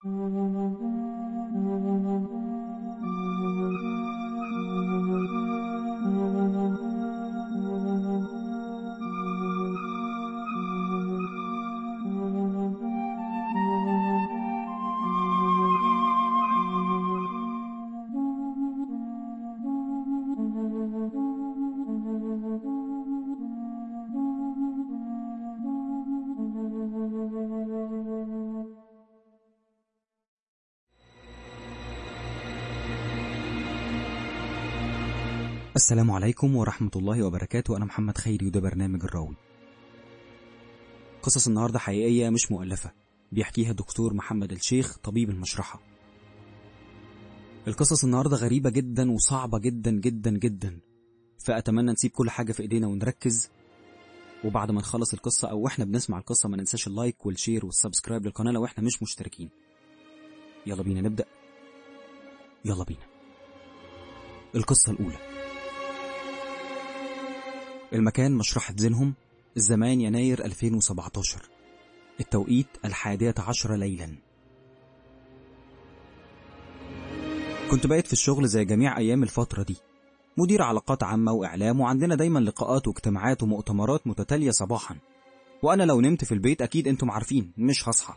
السلام عليكم ورحمة الله وبركاته أنا محمد خيري وده برنامج الراوي قصص النهاردة حقيقية مش مؤلفة بيحكيها دكتور محمد الشيخ طبيب المشرحة القصص النهاردة غريبة جدا وصعبة جدا جدا جدا فأتمنى نسيب كل حاجة في إيدينا ونركز وبعد ما نخلص القصة أو إحنا بنسمع القصة ما ننساش اللايك والشير والسبسكرايب للقناة لو إحنا مش مشتركين يلا بينا نبدأ يلا بينا القصة الأولى المكان مشرحة زينهم الزمان يناير 2017 التوقيت الحادية عشر ليلا كنت بايت في الشغل زي جميع أيام الفترة دي مدير علاقات عامة وإعلام وعندنا دايما لقاءات واجتماعات ومؤتمرات متتالية صباحا وأنا لو نمت في البيت أكيد أنتم عارفين مش هصحى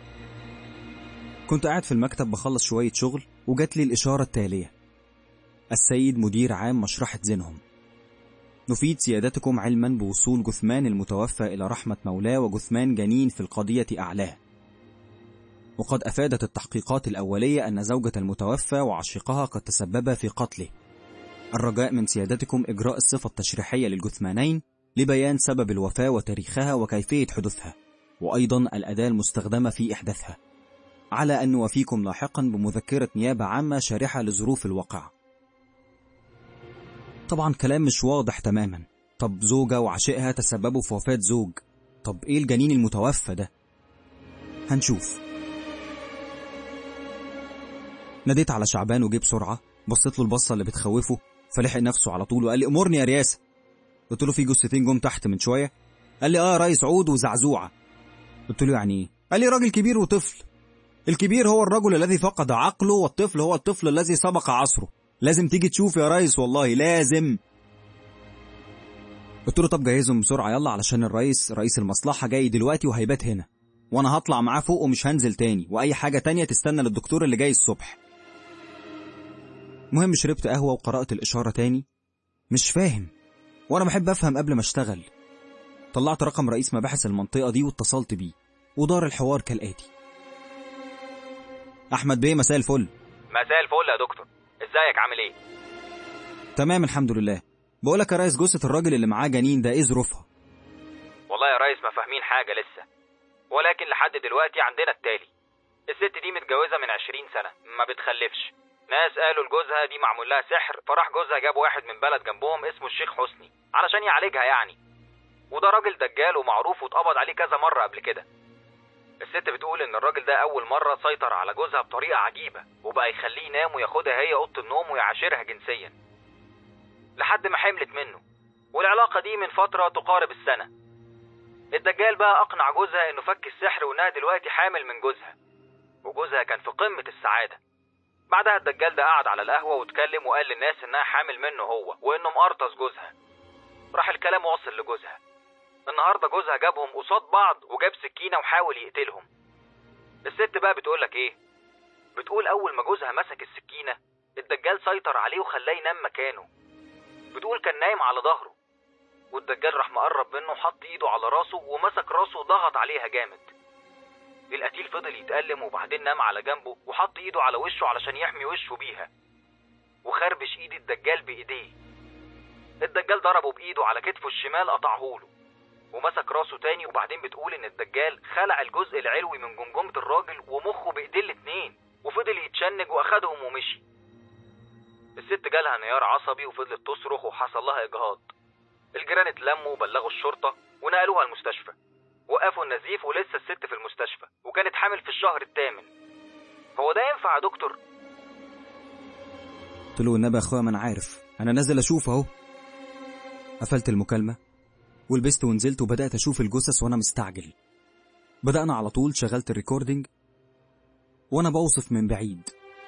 كنت قاعد في المكتب بخلص شوية شغل وجات لي الإشارة التالية السيد مدير عام مشرحة زينهم نفيد سيادتكم علما بوصول جثمان المتوفى إلى رحمة مولاه وجثمان جنين في القضية أعلاه وقد أفادت التحقيقات الأولية أن زوجة المتوفى وعشيقها قد تسببا في قتله الرجاء من سيادتكم إجراء الصفة التشريحية للجثمانين لبيان سبب الوفاة وتاريخها وكيفية حدوثها وأيضا الأداة المستخدمة في إحداثها على أن نوافيكم لاحقا بمذكرة نيابة عامة شارحة لظروف الواقع طبعا كلام مش واضح تماما طب زوجة وعشيقها تسببوا في وفاة زوج طب ايه الجنين المتوفى ده هنشوف ناديت على شعبان وجه بسرعة بصيت له البصة اللي بتخوفه فلحق نفسه على طول وقال لي امرني يا رياسة قلت له في جثتين جم تحت من شوية قال لي اه ريس عود وزعزوعة قلت له يعني ايه قال لي راجل كبير وطفل الكبير هو الرجل الذي فقد عقله والطفل هو الطفل الذي سبق عصره لازم تيجي تشوف يا ريس والله لازم قلت له طب جهزهم بسرعة يلا علشان الرئيس رئيس المصلحة جاي دلوقتي وهيبات هنا وانا هطلع معاه فوق ومش هنزل تاني واي حاجة تانية تستنى للدكتور اللي جاي الصبح مهم شربت قهوة وقرأت الإشارة تاني مش فاهم وانا بحب افهم قبل ما اشتغل طلعت رقم رئيس مباحث المنطقة دي واتصلت بيه ودار الحوار كالآتي أحمد بيه مساء الفل مساء الفل يا دكتور ازيك عامل ايه تمام الحمد لله بقولك يا ريس جثة الراجل اللي معاه جنين ده ايه ظروفها والله يا ريس ما فاهمين حاجة لسه ولكن لحد دلوقتي عندنا التالي الست دي متجوزة من عشرين سنة ما بتخلفش ناس قالوا لجوزها دي معمول لها سحر فراح جوزها جاب واحد من بلد جنبهم اسمه الشيخ حسني علشان يعالجها يعني وده راجل دجال ومعروف واتقبض عليه كذا مرة قبل كده الست بتقول ان الراجل ده اول مرة سيطر على جوزها بطريقة عجيبة وبقى يخليه ينام وياخدها هي اوضة النوم ويعاشرها جنسيا لحد ما حملت منه والعلاقة دي من فترة تقارب السنة الدجال بقى اقنع جوزها انه فك السحر وانها دلوقتي حامل من جوزها وجوزها كان في قمة السعادة بعدها الدجال ده قعد على القهوة واتكلم وقال للناس انها حامل منه هو وانه مقرطس جوزها راح الكلام واصل لجوزها النهارده جوزها جابهم قصاد بعض وجاب سكينه وحاول يقتلهم الست بقى بتقولك ايه بتقول اول ما جوزها مسك السكينه الدجال سيطر عليه وخلاه ينام مكانه بتقول كان نايم على ظهره والدجال راح مقرب منه وحط ايده على راسه ومسك راسه وضغط عليها جامد القتيل فضل يتألم وبعدين نام على جنبه وحط ايده على وشه علشان يحمي وشه بيها وخربش ايد الدجال بايديه الدجال ضربه بايده على كتفه الشمال قطعهوله ومسك راسه تاني وبعدين بتقول ان الدجال خلع الجزء العلوي من جمجمة الراجل ومخه بايديه الاتنين وفضل يتشنج واخدهم ومشي الست جالها انهيار عصبي وفضلت تصرخ وحصل لها اجهاض الجيران اتلموا وبلغوا الشرطة ونقلوها المستشفى وقفوا النزيف ولسه الست في المستشفى وكانت حامل في الشهر الثامن هو ده ينفع يا دكتور قلت له النبي يا اخويا ما انا عارف انا نازل اشوف اهو قفلت المكالمة ولبست ونزلت وبدأت أشوف الجثث وأنا مستعجل بدأنا على طول شغلت الريكوردينج وأنا بوصف من بعيد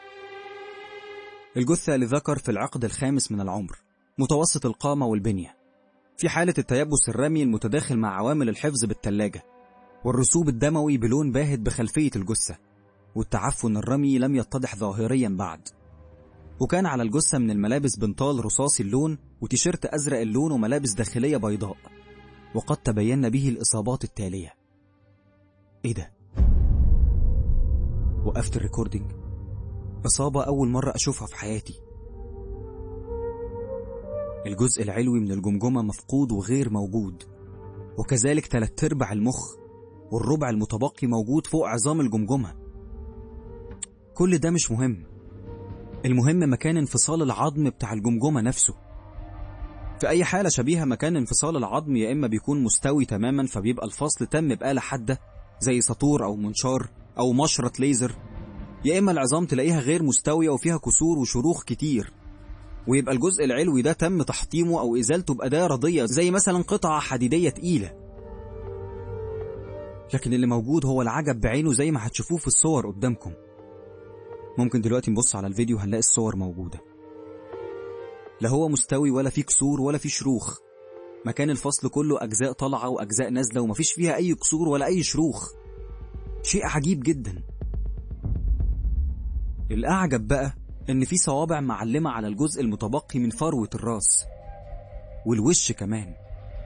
الجثة لذكر في العقد الخامس من العمر متوسط القامة والبنية في حالة التيبس الرمي المتداخل مع عوامل الحفظ بالتلاجة والرسوب الدموي بلون باهت بخلفية الجثة والتعفن الرمي لم يتضح ظاهريا بعد وكان على الجثة من الملابس بنطال رصاصي اللون وتيشيرت أزرق اللون وملابس داخلية بيضاء وقد تبين به الإصابات التالية إيه ده؟ وقفت الريكوردينج إصابة أول مرة أشوفها في حياتي الجزء العلوي من الجمجمة مفقود وغير موجود وكذلك تلات أرباع المخ والربع المتبقي موجود فوق عظام الجمجمة كل ده مش مهم المهم مكان انفصال العظم بتاع الجمجمة نفسه في أي حالة شبيهة مكان انفصال العظم يا إما بيكون مستوي تماما فبيبقى الفصل تم بآلة حادة زي سطور أو منشار أو مشرط ليزر يا إما العظام تلاقيها غير مستوية وفيها كسور وشروخ كتير ويبقى الجزء العلوي ده تم تحطيمه أو إزالته بأداة رضية زي مثلا قطعة حديدية تقيلة لكن اللي موجود هو العجب بعينه زي ما هتشوفوه في الصور قدامكم ممكن دلوقتي نبص على الفيديو هنلاقي الصور موجودة لا هو مستوي ولا فيه كسور ولا فيه شروخ مكان الفصل كله أجزاء طالعة وأجزاء نازلة ومفيش فيها أي كسور ولا أي شروخ شيء عجيب جدا الأعجب بقى إن في صوابع معلمة على الجزء المتبقي من فروة الراس والوش كمان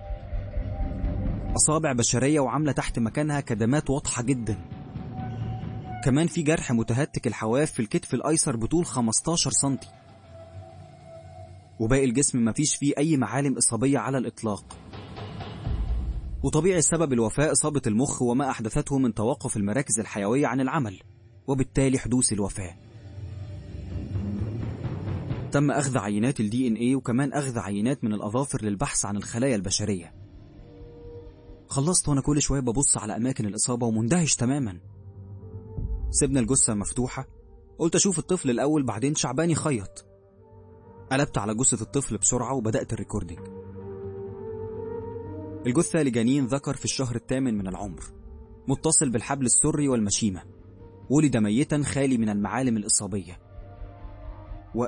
أصابع بشرية وعاملة تحت مكانها كدمات واضحة جدا كمان في جرح متهتك الحواف في الكتف الأيسر بطول 15 سنتي وباقي الجسم مفيش فيه أي معالم إصابية على الإطلاق وطبيعي سبب الوفاة إصابة المخ وما أحدثته من توقف المراكز الحيوية عن العمل وبالتالي حدوث الوفاة تم أخذ عينات الدي إن إيه وكمان أخذ عينات من الأظافر للبحث عن الخلايا البشرية خلصت وأنا كل شوية ببص على أماكن الإصابة ومندهش تماما سيبنا الجثة مفتوحة قلت أشوف الطفل الأول بعدين شعبان يخيط قلبت على جثة الطفل بسرعة وبدأت الريكوردينج الجثة لجنين ذكر في الشهر الثامن من العمر متصل بالحبل السري والمشيمة ولد ميتا خالي من المعالم الإصابية و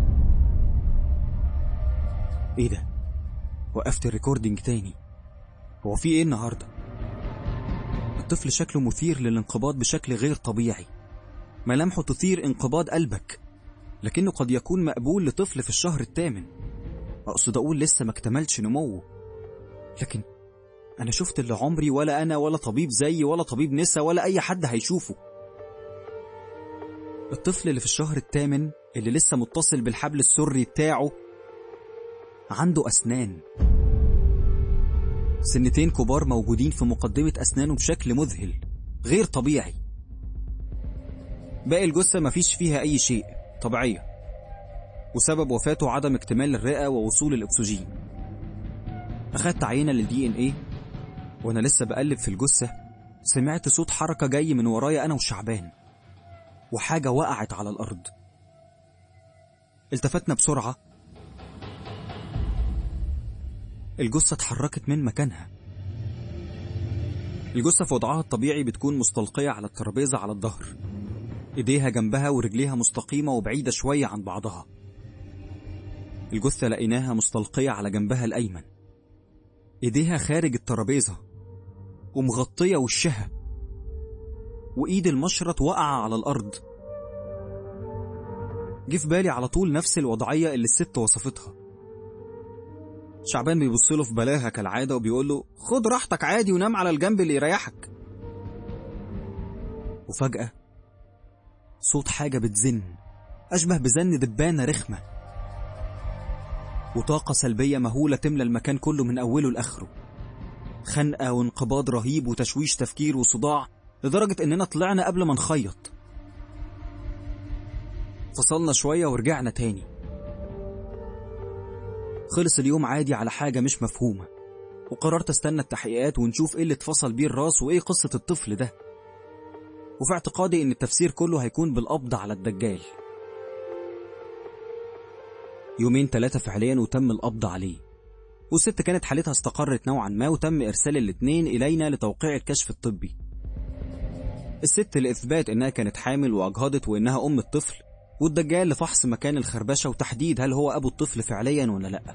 ايه ده وقفت الريكوردينج تاني هو في ايه النهارده الطفل شكله مثير للانقباض بشكل غير طبيعي ملامحه تثير انقباض قلبك لكنه قد يكون مقبول لطفل في الشهر الثامن اقصد اقول لسه ما اكتملش نموه لكن انا شفت اللي عمري ولا انا ولا طبيب زيي ولا طبيب نسا ولا اي حد هيشوفه الطفل اللي في الشهر الثامن اللي لسه متصل بالحبل السري بتاعه عنده أسنان سنتين كبار موجودين في مقدمة أسنانه بشكل مذهل غير طبيعي باقي الجثة مفيش فيها أي شيء طبيعية وسبب وفاته عدم اكتمال الرئة ووصول الأكسجين أخدت عينة للدي إن إيه وأنا لسه بقلب في الجثة سمعت صوت حركة جاي من ورايا أنا وشعبان وحاجة وقعت على الأرض التفتنا بسرعة الجثة اتحركت من مكانها الجثة في وضعها الطبيعي بتكون مستلقية على الترابيزة على الظهر ايديها جنبها ورجليها مستقيمة وبعيدة شوية عن بعضها الجثة لقيناها مستلقية على جنبها الأيمن ايديها خارج الترابيزة ومغطية وشها وإيد المشرط وقع على الأرض جه في بالي على طول نفس الوضعية اللي الست وصفتها شعبان بيبص له في بلاها كالعادة وبيقول له خد راحتك عادي ونام على الجنب اللي يريحك وفجأة صوت حاجة بتزن أشبه بزن دبانة رخمة وطاقة سلبية مهولة تملى المكان كله من أوله لآخره خنقة وانقباض رهيب وتشويش تفكير وصداع لدرجة إننا طلعنا قبل ما نخيط فصلنا شوية ورجعنا تاني خلص اليوم عادي على حاجة مش مفهومة وقررت استنى التحقيقات ونشوف ايه اللي اتفصل بيه الراس وايه قصة الطفل ده وفي اعتقادي ان التفسير كله هيكون بالقبض على الدجال يومين ثلاثة فعليا وتم القبض عليه والست كانت حالتها استقرت نوعا ما وتم إرسال الاتنين إلينا لتوقيع الكشف الطبي الست لإثبات إنها كانت حامل وأجهضت وإنها أم الطفل والدجال لفحص مكان الخربشة وتحديد هل هو أبو الطفل فعليا ولا لأ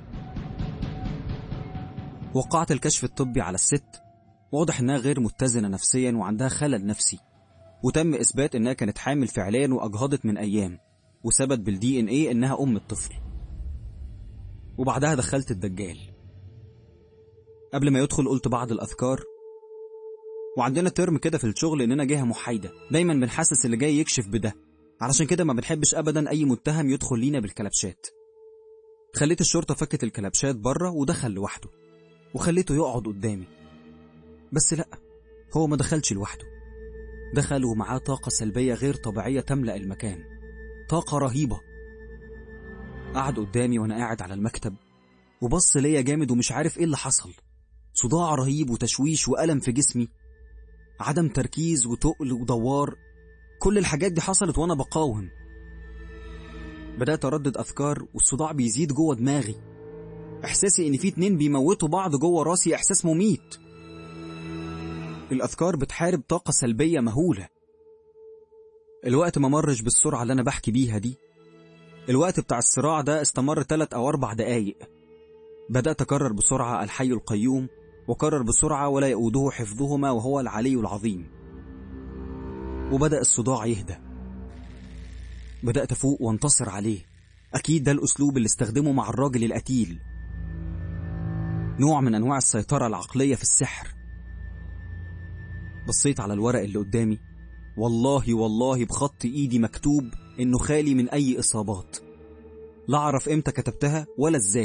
وقعت الكشف الطبي على الست واضح إنها غير متزنة نفسيا وعندها خلل نفسي وتم إثبات إنها كانت حامل فعليا وأجهضت من أيام وثبت بالدي إن إيه إنها أم الطفل وبعدها دخلت الدجال قبل ما يدخل قلت بعض الأذكار وعندنا ترم كده في الشغل إننا جهة محايدة دايما بنحسس اللي جاي يكشف بده علشان كده ما بنحبش أبدا أي متهم يدخل لينا بالكلبشات خليت الشرطة فكت الكلبشات بره ودخل لوحده وخليته يقعد قدامي بس لأ هو ما دخلش لوحده دخل ومعاه طاقة سلبية غير طبيعية تملأ المكان طاقة رهيبة قعد قدامي وأنا قاعد على المكتب وبص ليا جامد ومش عارف إيه اللي حصل صداع رهيب وتشويش وألم في جسمي عدم تركيز وتقل ودوار كل الحاجات دي حصلت وأنا بقاوم بدأت أردد أفكار والصداع بيزيد جوه دماغي إحساسي إن في اتنين بيموتوا بعض جوه راسي إحساس مميت الأفكار بتحارب طاقة سلبية مهولة الوقت ما مرش بالسرعة اللي أنا بحكي بيها دي الوقت بتاع الصراع ده استمر تلات أو أربع دقايق بدأت أكرر بسرعة الحي القيوم وكرر بسرعة ولا يؤوده حفظهما وهو العلي العظيم وبدأ الصداع يهدى بدأت أفوق وانتصر عليه أكيد ده الأسلوب اللي استخدمه مع الراجل القتيل نوع من أنواع السيطرة العقلية في السحر بصيت على الورق اللي قدامي والله والله بخط إيدي مكتوب إنه خالي من أي إصابات لا أعرف إمتى كتبتها ولا إزاي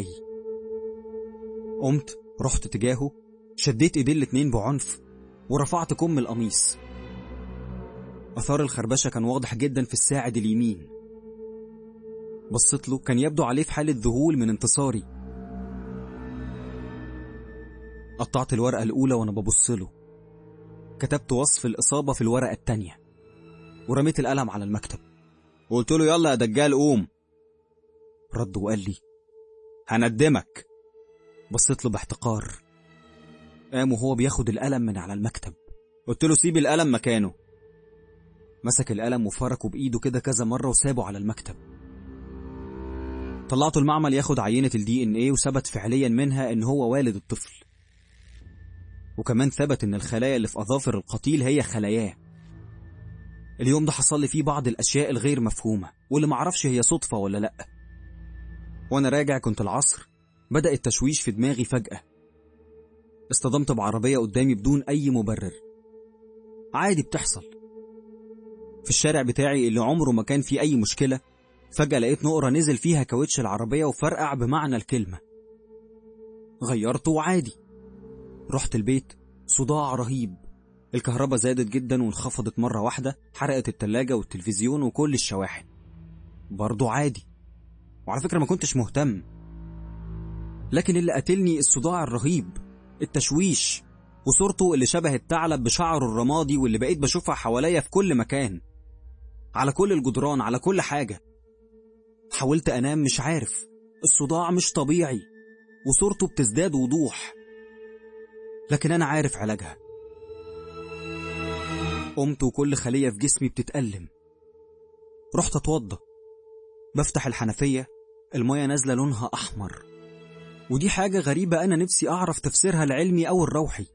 قمت رحت تجاهه شديت إيديه الاتنين بعنف ورفعت كم القميص أثار الخربشة كان واضح جدا في الساعد اليمين بصيت له كان يبدو عليه في حالة ذهول من انتصاري قطعت الورقة الأولى وأنا ببص له كتبت وصف الإصابة في الورقة التانية ورميت القلم على المكتب وقلت له يلا يا دجال قوم رد وقال لي هندمك بصيت له باحتقار قام وهو بياخد القلم من على المكتب قلت له سيب القلم مكانه مسك القلم وفركه بإيده كده كذا مرة وسابه على المكتب طلعته المعمل ياخد عينة الدي ان ايه وثبت فعليا منها ان هو والد الطفل وكمان ثبت ان الخلايا اللي في اظافر القتيل هي خلاياه اليوم ده حصل لي فيه بعض الاشياء الغير مفهومة واللي معرفش هي صدفة ولا لأ وانا راجع كنت العصر بدأ التشويش في دماغي فجأة اصطدمت بعربية قدامي بدون أي مبرر عادي بتحصل في الشارع بتاعي اللي عمره ما كان فيه أي مشكلة فجأة لقيت نقرة نزل فيها كاوتش العربية وفرقع بمعنى الكلمة غيرته وعادي رحت البيت صداع رهيب الكهرباء زادت جدا وانخفضت مرة واحدة حرقت التلاجة والتلفزيون وكل الشواحن برضو عادي وعلى فكرة ما كنتش مهتم لكن اللي قتلني الصداع الرهيب التشويش وصورته اللي شبه الثعلب بشعره الرمادي واللي بقيت بشوفها حواليا في كل مكان على كل الجدران على كل حاجة حاولت أنام مش عارف الصداع مش طبيعي وصورته بتزداد وضوح لكن أنا عارف علاجها قمت وكل خلية في جسمي بتتألم رحت أتوضى بفتح الحنفية المية نازلة لونها أحمر ودي حاجة غريبة أنا نفسي أعرف تفسيرها العلمي أو الروحي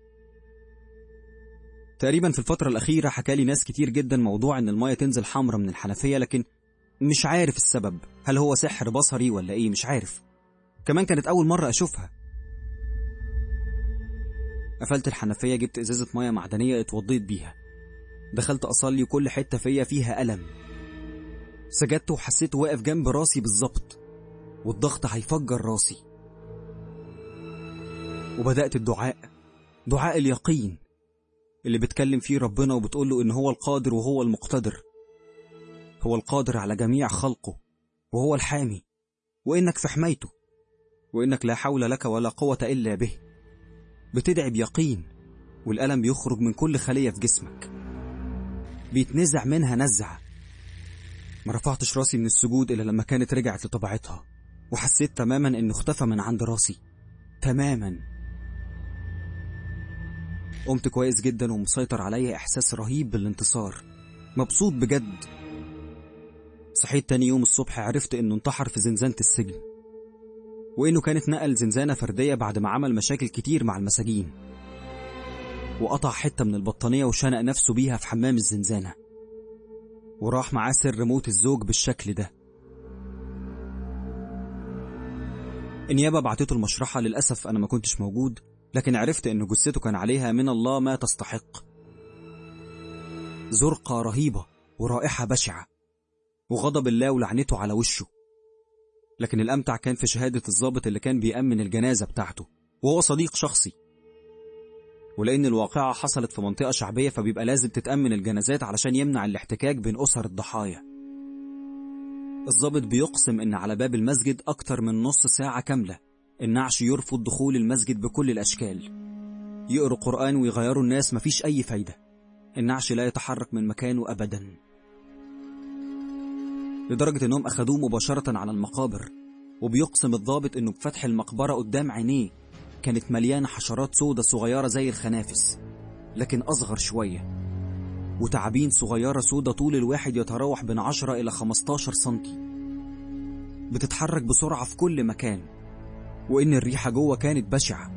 تقريبا في الفترة الأخيرة حكالي ناس كتير جدا موضوع إن المية تنزل حمرة من الحنفية لكن مش عارف السبب هل هو سحر بصري ولا إيه مش عارف كمان كانت أول مرة أشوفها قفلت الحنفية جبت إزازة مية معدنية اتوضيت بيها دخلت أصلي وكل حتة فيا فيها ألم سجدت وحسيت واقف جنب راسي بالظبط والضغط هيفجر راسي وبدأت الدعاء دعاء اليقين اللي بتكلم فيه ربنا وبتقول له إن هو القادر وهو المقتدر هو القادر على جميع خلقه وهو الحامي وإنك في حمايته وإنك لا حول لك ولا قوة إلا به بتدعي بيقين والألم بيخرج من كل خلية في جسمك بيتنزع منها نزعة ما رفعتش راسي من السجود إلا لما كانت رجعت لطبيعتها وحسيت تماما إنه اختفى من عند راسي تماما قمت كويس جدا ومسيطر عليا إحساس رهيب بالانتصار مبسوط بجد صحيت تاني يوم الصبح عرفت إنه انتحر في زنزانة السجن وإنه كان اتنقل زنزانة فردية بعد ما عمل مشاكل كتير مع المساجين وقطع حتة من البطانية وشنق نفسه بيها في حمام الزنزانة وراح معاه سر موت الزوج بالشكل ده النيابة بعتته المشرحة للأسف أنا ما كنتش موجود لكن عرفت إن جثته كان عليها من الله ما تستحق زرقة رهيبة ورائحة بشعة وغضب الله ولعنته على وشه لكن الأمتع كان في شهادة الضابط اللي كان بيأمن الجنازة بتاعته وهو صديق شخصي ولأن الواقعة حصلت في منطقة شعبية فبيبقى لازم تتأمن الجنازات علشان يمنع الاحتكاك بين أسر الضحايا الضابط بيقسم إن على باب المسجد أكتر من نص ساعة كاملة النعش يرفض دخول المسجد بكل الأشكال يقروا قرآن ويغيروا الناس مفيش أي فايدة النعش لا يتحرك من مكانه أبدا لدرجة إنهم أخدوه مباشرة على المقابر وبيقسم الضابط إنه بفتح المقبرة قدام عينيه كانت مليانة حشرات سودة صغيرة زي الخنافس لكن أصغر شوية وتعابين صغيرة سودة طول الواحد يتراوح بين 10 إلى 15 سنتي بتتحرك بسرعة في كل مكان وإن الريحة جوه كانت بشعة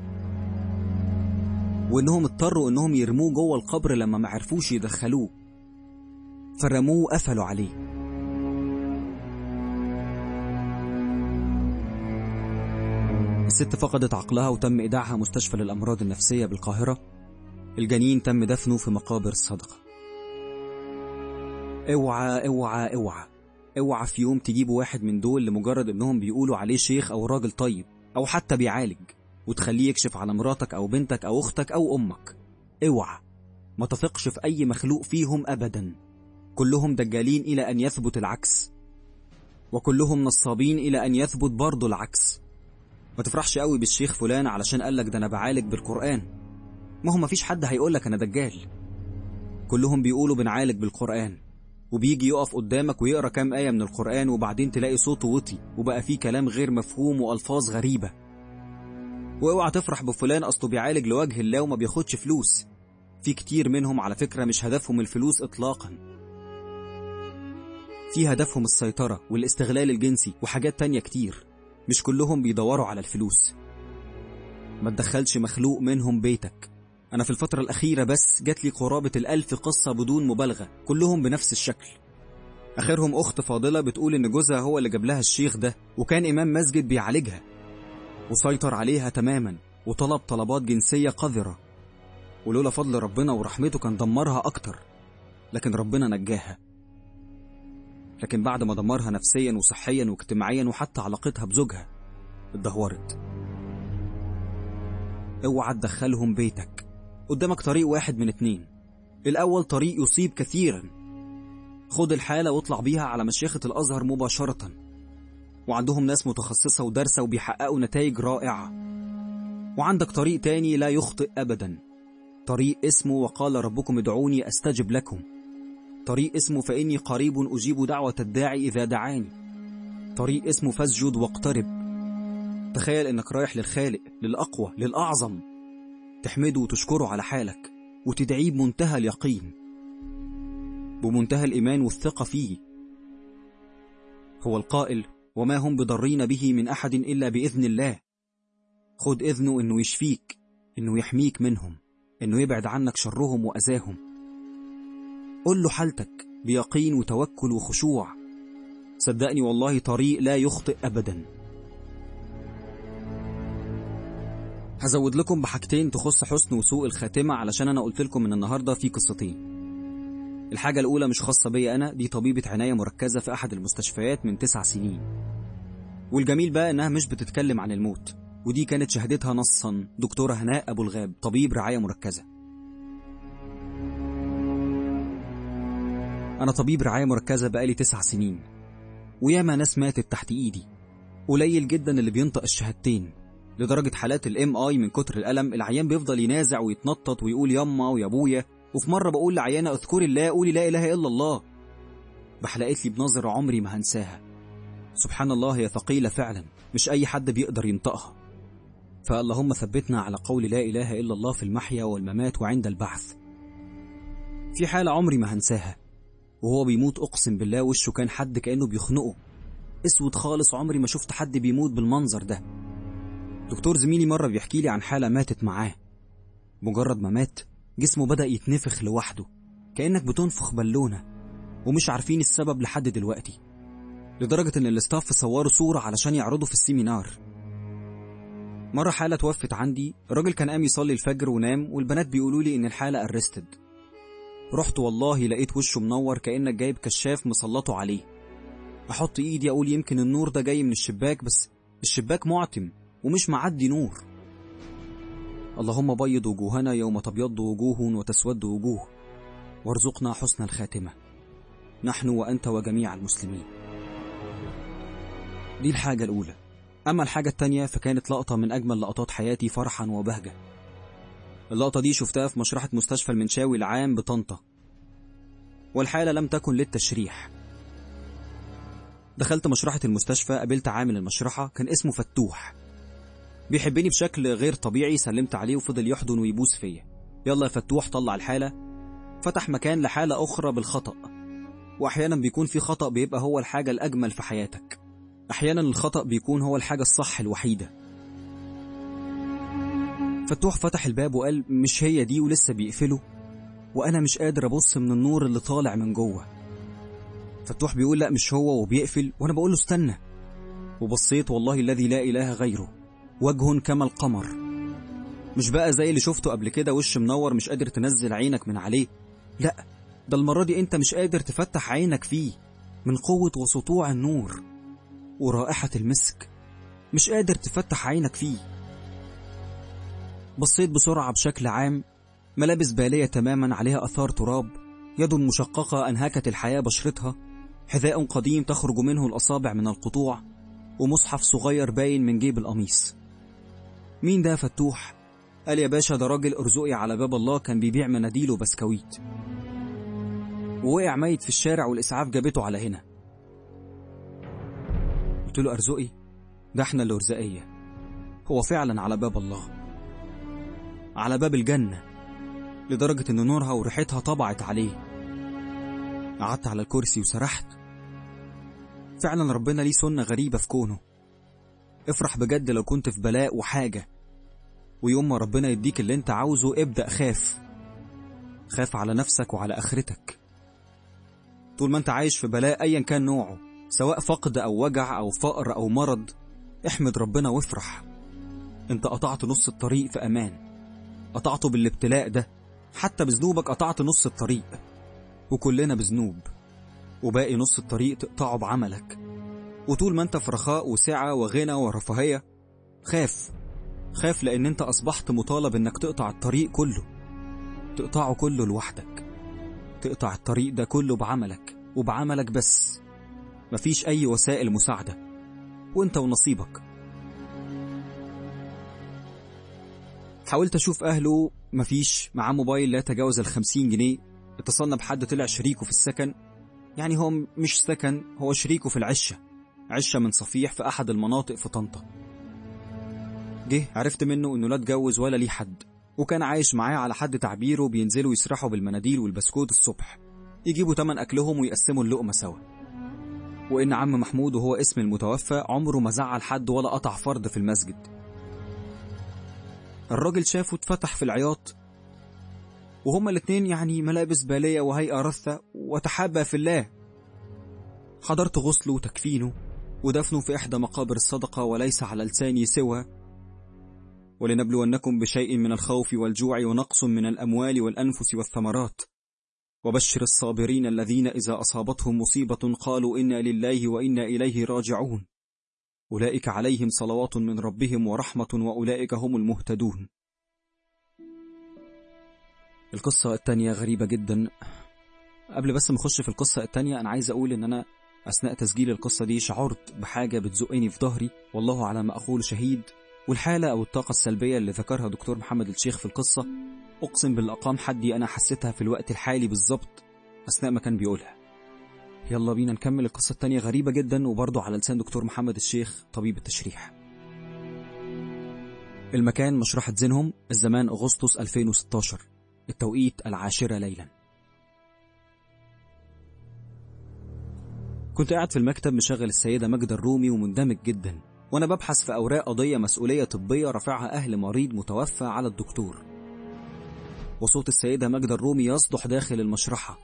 وإنهم اضطروا إنهم يرموه جوه القبر لما ما عرفوش يدخلوه فرموه وقفلوا عليه الست فقدت عقلها وتم إيداعها مستشفى للأمراض النفسية بالقاهرة الجنين تم دفنه في مقابر الصدقة اوعى اوعى اوعى اوعى في يوم تجيبوا واحد من دول لمجرد انهم بيقولوا عليه شيخ او راجل طيب او حتى بيعالج وتخليه يكشف على مراتك او بنتك او اختك او امك اوعى ما تثقش في اي مخلوق فيهم ابدا كلهم دجالين الى ان يثبت العكس وكلهم نصابين الى ان يثبت برضه العكس ما تفرحش قوي بالشيخ فلان علشان قالك ده انا بعالج بالقرآن ما هو مفيش حد هيقولك انا دجال كلهم بيقولوا بنعالج بالقرآن وبيجي يقف قدامك ويقرا كام آية من القرآن وبعدين تلاقي صوته وطي وبقى فيه كلام غير مفهوم وألفاظ غريبة واوعى تفرح بفلان أصله بيعالج لوجه الله وما بياخدش فلوس في كتير منهم على فكرة مش هدفهم الفلوس إطلاقا في هدفهم السيطرة والاستغلال الجنسي وحاجات تانية كتير مش كلهم بيدوروا على الفلوس ما تدخلش مخلوق منهم بيتك أنا في الفترة الأخيرة بس جات لي قرابة الألف قصة بدون مبالغة كلهم بنفس الشكل آخرهم أخت فاضلة بتقول إن جوزها هو اللي جاب لها الشيخ ده وكان إمام مسجد بيعالجها وسيطر عليها تماما وطلب طلبات جنسية قذرة ولولا فضل ربنا ورحمته كان دمرها أكتر لكن ربنا نجاها لكن بعد ما دمرها نفسيا وصحيا واجتماعيا وحتى علاقتها بزوجها اتدهورت اوعى تدخلهم بيتك قدامك طريق واحد من اتنين الأول طريق يصيب كثيرا خد الحالة واطلع بيها على مشيخة الأزهر مباشرة وعندهم ناس متخصصة ودارسة وبيحققوا نتائج رائعة وعندك طريق تاني لا يخطئ أبدا طريق اسمه وقال ربكم ادعوني أستجب لكم طريق اسمه فإني قريب أجيب دعوة الداعي إذا دعاني طريق اسمه فاسجد واقترب تخيل إنك رايح للخالق للأقوى للأعظم تحمده وتشكره على حالك وتدعيه بمنتهى اليقين بمنتهى الإيمان والثقة فيه هو القائل وما هم بضرين به من أحد إلا بإذن الله خد إذنه إنه يشفيك إنه يحميك منهم إنه يبعد عنك شرهم وأذاهم قل له حالتك بيقين وتوكل وخشوع صدقني والله طريق لا يخطئ أبدا هزود لكم بحاجتين تخص حسن وسوء الخاتمة علشان أنا قلت لكم من النهاردة في قصتين الحاجة الأولى مش خاصة بيا أنا دي طبيبة عناية مركزة في أحد المستشفيات من تسع سنين والجميل بقى إنها مش بتتكلم عن الموت ودي كانت شهادتها نصا دكتورة هناء أبو الغاب طبيب رعاية مركزة أنا طبيب رعاية مركزة بقالي تسع سنين وياما ناس ماتت تحت إيدي قليل جدا اللي بينطق الشهادتين لدرجة حالات الام اي من كتر الألم العيان بيفضل ينازع ويتنطط ويقول يما ويا ابويا وفي مرة بقول لعيانة اذكري الله قولي لا إله إلا الله بحلقت لي بنظرة عمري ما هنساها سبحان الله هي ثقيلة فعلا مش أي حد بيقدر ينطقها فاللهم ثبتنا على قول لا إله إلا الله في المحيا والممات وعند البعث في حالة عمري ما هنساها وهو بيموت أقسم بالله وشه كان حد كأنه بيخنقه اسود خالص عمري ما شفت حد بيموت بالمنظر ده دكتور زميلي مرة بيحكي لي عن حالة ماتت معاه مجرد ما مات جسمه بدأ يتنفخ لوحده كأنك بتنفخ بالونة ومش عارفين السبب لحد دلوقتي لدرجة إن الاستاف صوروا صورة علشان يعرضوا في السيمينار مرة حالة توفت عندي الراجل كان قام يصلي الفجر ونام والبنات بيقولوا لي إن الحالة أرستد رحت والله لقيت وشه منور كأنك جايب كشاف مسلطه عليه أحط إيدي أقول يمكن النور ده جاي من الشباك بس الشباك معتم ومش معدي نور اللهم بيض وجوهنا يوم تبيض وجوه وتسود وجوه وارزقنا حسن الخاتمة نحن وأنت وجميع المسلمين دي الحاجة الأولى أما الحاجة التانية فكانت لقطة من أجمل لقطات حياتي فرحا وبهجة اللقطة دي شفتها في مشرحة مستشفى المنشاوي العام بطنطا والحالة لم تكن للتشريح دخلت مشرحة المستشفى قابلت عامل المشرحة كان اسمه فتوح بيحبني بشكل غير طبيعي سلمت عليه وفضل يحضن ويبوس فيا يلا يا فتوح طلع الحالة فتح مكان لحالة أخرى بالخطأ وأحيانا بيكون في خطأ بيبقى هو الحاجة الأجمل في حياتك أحيانا الخطأ بيكون هو الحاجة الصح الوحيدة فتوح فتح الباب وقال مش هي دي ولسه بيقفله وأنا مش قادر أبص من النور اللي طالع من جوه فتوح بيقول لا مش هو وبيقفل وأنا بقول له استنى وبصيت والله الذي لا إله غيره وجه كما القمر مش بقى زي اللي شفته قبل كده وش منور مش قادر تنزل عينك من عليه لا ده المرة دي انت مش قادر تفتح عينك فيه من قوة وسطوع النور ورائحة المسك مش قادر تفتح عينك فيه بصيت بسرعة بشكل عام ملابس بالية تماما عليها أثار تراب يد مشققة أنهكت الحياة بشرتها حذاء قديم تخرج منه الأصابع من القطوع ومصحف صغير باين من جيب القميص مين ده فتوح؟ قال يا باشا ده راجل أرزقي على باب الله كان بيبيع مناديل وبسكويت ووقع ميت في الشارع والإسعاف جابته على هنا قلت له أرزقي ده احنا اللي أرزقية هو فعلا على باب الله على باب الجنة لدرجة إن نورها وريحتها طبعت عليه قعدت على الكرسي وسرحت فعلا ربنا ليه سنة غريبة في كونه افرح بجد لو كنت في بلاء وحاجة ويوم ما ربنا يديك اللي انت عاوزه ابدأ خاف خاف على نفسك وعلى آخرتك طول ما انت عايش في بلاء ايا كان نوعه سواء فقد او وجع او فقر او مرض احمد ربنا وافرح انت قطعت نص الطريق في امان قطعته بالابتلاء ده حتى بذنوبك قطعت نص الطريق وكلنا بذنوب وباقي نص الطريق تقطعه بعملك وطول ما انت في رخاء وسعة وغنى ورفاهية خاف خاف لان انت اصبحت مطالب انك تقطع الطريق كله تقطعه كله لوحدك تقطع الطريق ده كله بعملك وبعملك بس مفيش اي وسائل مساعدة وانت ونصيبك حاولت اشوف اهله مفيش معاه موبايل لا يتجاوز الخمسين جنيه اتصلنا بحد طلع شريكه في السكن يعني هو مش سكن هو شريكه في العشة عشة من صفيح في أحد المناطق في طنطا جه عرفت منه إنه لا اتجوز ولا ليه حد وكان عايش معاه على حد تعبيره بينزلوا يسرحوا بالمناديل والبسكوت الصبح يجيبوا تمن أكلهم ويقسموا اللقمة سوا وإن عم محمود وهو اسم المتوفى عمره ما زعل حد ولا قطع فرض في المسجد الراجل شافه اتفتح في العياط وهما الاتنين يعني ملابس بالية وهيئة رثة وتحابا في الله حضرت غسله وتكفينه ودفنه في إحدى مقابر الصدقة وليس على لساني سوى ولنبلونكم بشيء من الخوف والجوع ونقص من الأموال والأنفس والثمرات وبشر الصابرين الذين إذا أصابتهم مصيبة قالوا إنا لله وإنا إليه راجعون أولئك عليهم صلوات من ربهم ورحمة وأولئك هم المهتدون القصة التانية غريبة جدا قبل بس ما اخش في القصة التانية أنا عايز أقول إن أنا أثناء تسجيل القصة دي شعرت بحاجة بتزقني في ظهري والله على ما أقول شهيد والحالة أو الطاقة السلبية اللي ذكرها دكتور محمد الشيخ في القصة أقسم بالأقام حدي أنا حسيتها في الوقت الحالي بالظبط أثناء ما كان بيقولها يلا بينا نكمل القصة التانية غريبة جدا وبرضه على لسان دكتور محمد الشيخ طبيب التشريح المكان مشرحة زينهم الزمان أغسطس 2016 التوقيت العاشرة ليلا كنت قاعد في المكتب مشغل السيدة ماجدة الرومي ومندمج جدا وأنا ببحث في أوراق قضية مسؤولية طبية رفعها أهل مريض متوفى على الدكتور وصوت السيدة ماجدة الرومي يصدح داخل المشرحة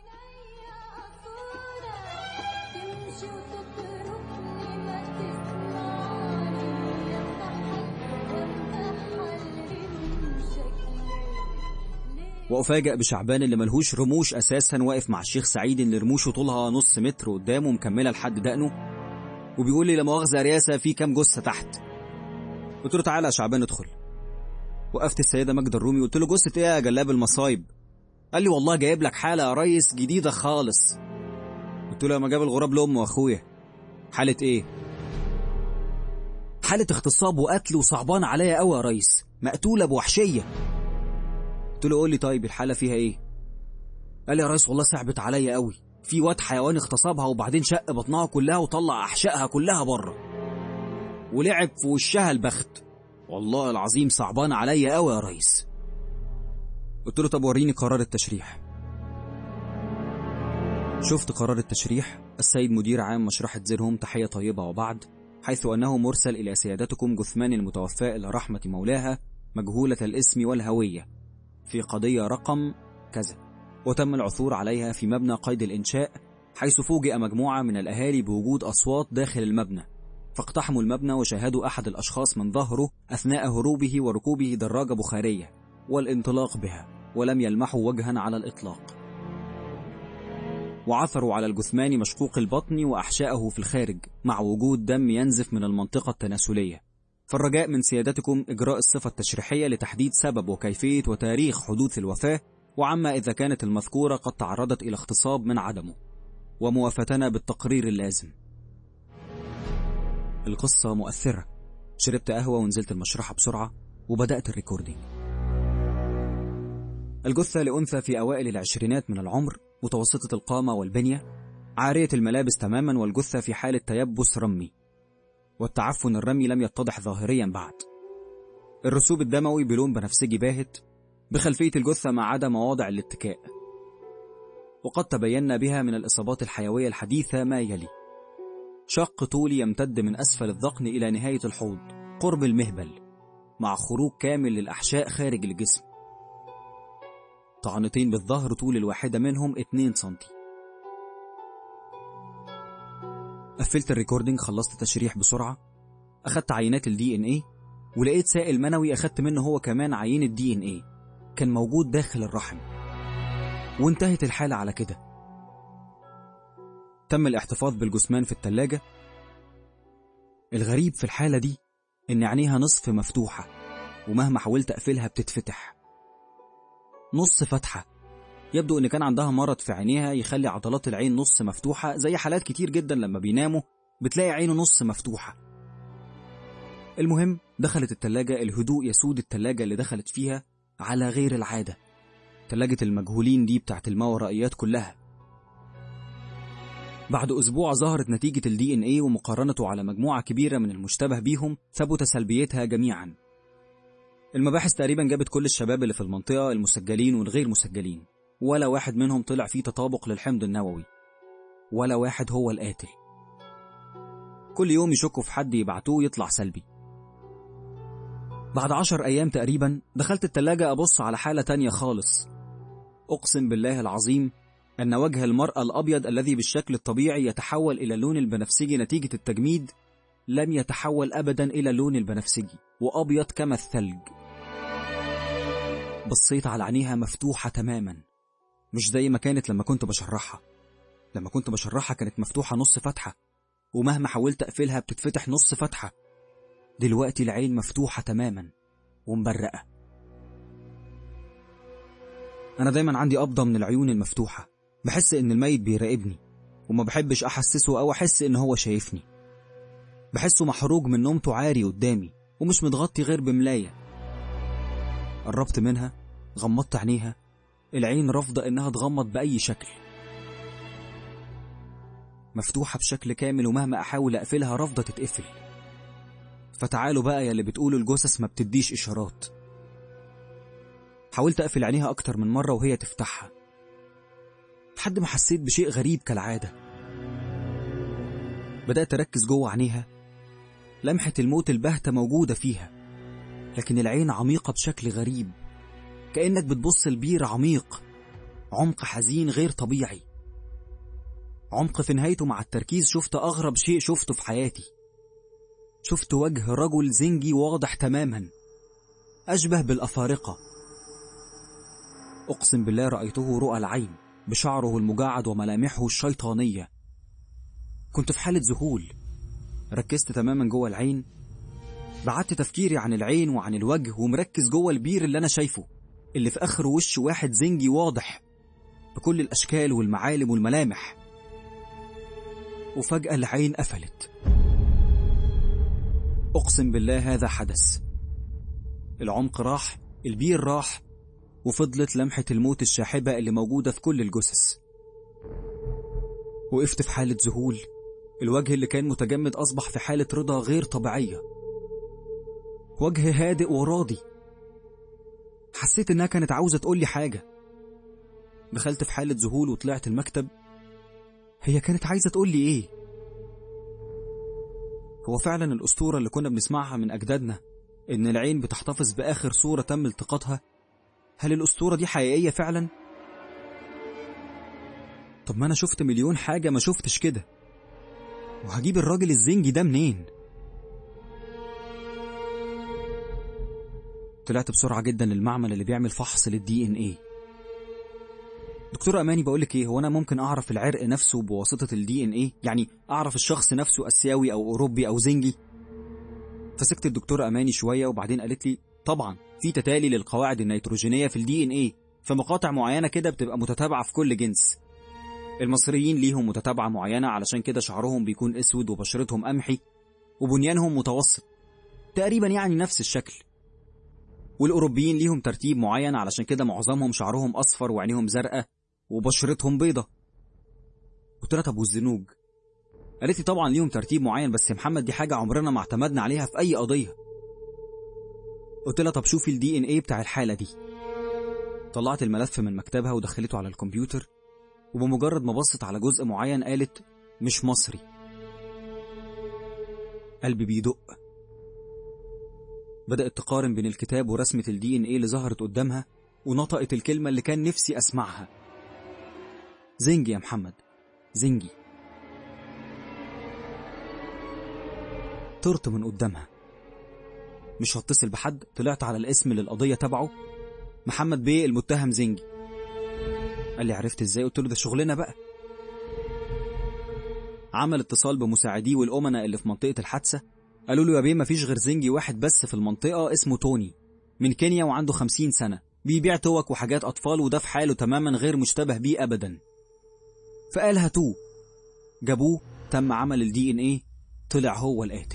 وأفاجأ بشعبان اللي ملهوش رموش أساسا واقف مع الشيخ سعيد اللي رموشه طولها نص متر قدامه مكملة لحد دقنه وبيقول لي لا مؤاخذة يا رياسة في كام جثة تحت قلت له تعالى يا شعبان ادخل وقفت السيدة ماجدة الرومي وقلت له جثة ايه يا جلاب المصايب قال لي والله جايب لك حالة يا ريس جديدة خالص قلت له ما جاب الغراب لأمه وأخويا حالة ايه حالة اغتصاب وقتل وصعبان عليا قوي يا ريس مقتولة بوحشية قلت له قول لي طيب الحالة فيها ايه قال لي يا ريس والله صعبت عليا قوي في واد حيوان اغتصبها وبعدين شق بطنها كلها وطلع احشائها كلها بره ولعب في وشها البخت والله العظيم صعبان عليا قوي يا ريس قلت له طب وريني قرار التشريح شفت قرار التشريح السيد مدير عام مشرحة زينهم تحية طيبة وبعد حيث أنه مرسل إلى سيادتكم جثمان المتوفاة إلى رحمة مولاها مجهولة الاسم والهوية في قضية رقم كذا وتم العثور عليها في مبنى قيد الإنشاء حيث فوجئ مجموعة من الأهالي بوجود أصوات داخل المبنى فاقتحموا المبنى وشاهدوا أحد الأشخاص من ظهره أثناء هروبه وركوبه دراجة بخارية والانطلاق بها ولم يلمحوا وجها على الإطلاق وعثروا على الجثمان مشقوق البطن وأحشائه في الخارج مع وجود دم ينزف من المنطقة التناسلية فالرجاء من سيادتكم إجراء الصفة التشريحية لتحديد سبب وكيفية وتاريخ حدوث الوفاة وعما إذا كانت المذكورة قد تعرضت إلى اغتصاب من عدمه وموافتنا بالتقرير اللازم القصة مؤثرة شربت قهوة ونزلت المشرحة بسرعة وبدأت الريكوردينج الجثة لأنثى في أوائل العشرينات من العمر متوسطة القامة والبنية عارية الملابس تماما والجثة في حالة تيبس رمي والتعفن الرمي لم يتضح ظاهريا بعد الرسوب الدموي بلون بنفسجي باهت بخلفية الجثة ما عدا مواضع الاتكاء وقد تبين بها من الإصابات الحيوية الحديثة ما يلي شق طولي يمتد من أسفل الذقن إلى نهاية الحوض قرب المهبل مع خروج كامل للأحشاء خارج الجسم طعنتين بالظهر طول الواحدة منهم 2 سنتي قفلت الريكوردينج خلصت تشريح بسرعة أخدت عينات الدي ان ايه ولقيت سائل منوي أخدت منه هو كمان عينة دي ان ايه كان موجود داخل الرحم وانتهت الحالة على كده تم الاحتفاظ بالجثمان في التلاجة الغريب في الحالة دي إن عينيها نصف مفتوحة ومهما حاولت أقفلها بتتفتح نص فتحة يبدو إن كان عندها مرض في عينيها يخلي عضلات العين نص مفتوحة زي حالات كتير جدا لما بيناموا بتلاقي عينه نص مفتوحة المهم دخلت التلاجة الهدوء يسود التلاجة اللي دخلت فيها على غير العادة تلاجة المجهولين دي بتاعت الماورائيات كلها بعد أسبوع ظهرت نتيجة الدي ان ايه ومقارنته على مجموعة كبيرة من المشتبه بيهم ثبت سلبيتها جميعا المباحث تقريبا جابت كل الشباب اللي في المنطقة المسجلين والغير مسجلين ولا واحد منهم طلع فيه تطابق للحمض النووي ولا واحد هو القاتل كل يوم يشكوا في حد يبعتوه يطلع سلبي بعد عشر أيام تقريبا دخلت التلاجة أبص على حالة تانية خالص أقسم بالله العظيم أن وجه المرأة الأبيض الذي بالشكل الطبيعي يتحول إلى اللون البنفسجي نتيجة التجميد لم يتحول أبدا إلى اللون البنفسجي وأبيض كما الثلج بصيت على عينيها مفتوحة تماما مش زي ما كانت لما كنت بشرحها لما كنت بشرحها كانت مفتوحة نص فتحة ومهما حاولت أقفلها بتتفتح نص فتحة دلوقتي العين مفتوحة تماما ومبرقة أنا دايما عندي قبضة من العيون المفتوحة بحس إن الميت بيراقبني وما بحبش أحسسه أو أحس إن هو شايفني بحسه محروج من نومته عاري قدامي ومش متغطي غير بملاية قربت منها غمضت عينيها العين رافضة إنها تغمض بأي شكل مفتوحة بشكل كامل ومهما أحاول أقفلها رافضة تتقفل فتعالوا بقى يا اللي بتقولوا الجثث ما بتديش إشارات حاولت أقفل عينيها أكتر من مرة وهي تفتحها لحد ما حسيت بشيء غريب كالعادة بدأت أركز جوه عينيها لمحة الموت الباهتة موجودة فيها لكن العين عميقة بشكل غريب كأنك بتبص لبير عميق عمق حزين غير طبيعي عمق في نهايته مع التركيز شفت أغرب شيء شفته في حياتي شفت وجه رجل زنجي واضح تماما أشبه بالأفارقة أقسم بالله رأيته رؤى العين بشعره المجعد وملامحه الشيطانية كنت في حالة ذهول ركزت تماما جوه العين بعدت تفكيري عن العين وعن الوجه ومركز جوه البير اللي أنا شايفه اللي في آخره وش واحد زنجي واضح بكل الأشكال والمعالم والملامح وفجأة العين قفلت أقسم بالله هذا حدث العمق راح البير راح وفضلت لمحة الموت الشاحبة اللي موجودة في كل الجثث وقفت في حالة ذهول الوجه اللي كان متجمد أصبح في حالة رضا غير طبيعية وجه هادئ وراضي حسيت إنها كانت عاوزة تقولي حاجة دخلت في حالة ذهول وطلعت المكتب هي كانت عايزة تقولي إيه هو فعلا الأسطورة اللي كنا بنسمعها من أجدادنا إن العين بتحتفظ بآخر صورة تم التقاطها هل الأسطورة دي حقيقية فعلا؟ طب ما أنا شفت مليون حاجة ما شفتش كده وهجيب الراجل الزنجي ده منين؟ طلعت بسرعة جدا للمعمل اللي بيعمل فحص للدي ان ايه دكتور اماني بقولك ايه هو انا ممكن اعرف العرق نفسه بواسطة الدي ان ايه يعني اعرف الشخص نفسه اسيوي او اوروبي او زنجي فسكت الدكتور اماني شوية وبعدين قالت لي طبعا في تتالي للقواعد النيتروجينية في الدي ان ايه في مقاطع معينة كده بتبقى متتابعة في كل جنس المصريين ليهم متتابعة معينة علشان كده شعرهم بيكون اسود وبشرتهم قمحي وبنيانهم متوسط تقريبا يعني نفس الشكل والأوروبيين ليهم ترتيب معين علشان كده معظمهم شعرهم أصفر وعينيهم زرقاء وبشرتهم بيضة قلت لها طب والزنوج قالت لي طبعا ليهم ترتيب معين بس يا محمد دي حاجة عمرنا ما اعتمدنا عليها في أي قضية قلت لها طب شوفي الدي ان ايه بتاع الحالة دي طلعت الملف من مكتبها ودخلته على الكمبيوتر وبمجرد ما بصت على جزء معين قالت مش مصري قلبي بيدق بدأت تقارن بين الكتاب ورسمة الدي ان ايه اللي ظهرت قدامها ونطقت الكلمة اللي كان نفسي أسمعها زنجي يا محمد زنجي طرت من قدامها مش هتصل بحد طلعت على الاسم اللي القضية تبعه محمد بيه المتهم زنجي قال لي عرفت ازاي قلت له ده شغلنا بقى عمل اتصال بمساعديه والأمناء اللي في منطقة الحادثة قالوا له يا بيه مفيش غير زنجي واحد بس في المنطقة اسمه توني من كينيا وعنده خمسين سنة بيبيع توك وحاجات أطفال وده في حاله تماما غير مشتبه بيه أبدا فقال هاتوه جابوه تم عمل الدي ان ايه طلع هو القاتل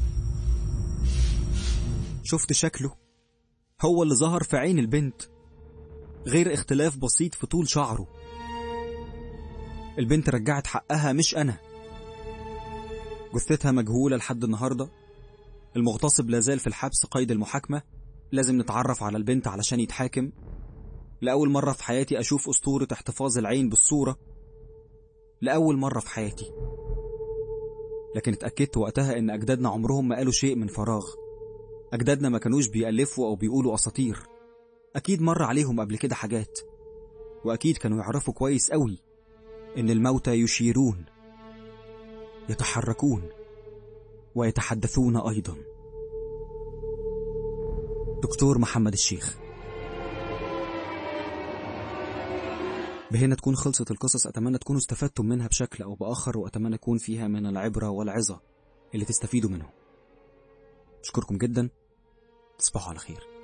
شفت شكله هو اللي ظهر في عين البنت غير اختلاف بسيط في طول شعره البنت رجعت حقها مش أنا جثتها مجهولة لحد النهاردة المغتصب لازال في الحبس قيد المحاكمة لازم نتعرف على البنت علشان يتحاكم لأول مرة في حياتي أشوف أسطورة احتفاظ العين بالصورة لأول مرة في حياتي لكن اتأكدت وقتها إن أجدادنا عمرهم ما قالوا شيء من فراغ أجدادنا ما كانوش بيألفوا أو بيقولوا أساطير أكيد مر عليهم قبل كده حاجات وأكيد كانوا يعرفوا كويس قوي إن الموتى يشيرون يتحركون ويتحدثون أيضا دكتور محمد الشيخ بهنا تكون خلصت القصص أتمنى تكونوا استفدتم منها بشكل أو بآخر وأتمنى يكون فيها من العبرة والعظة اللي تستفيدوا منه أشكركم جدا تصبحوا على خير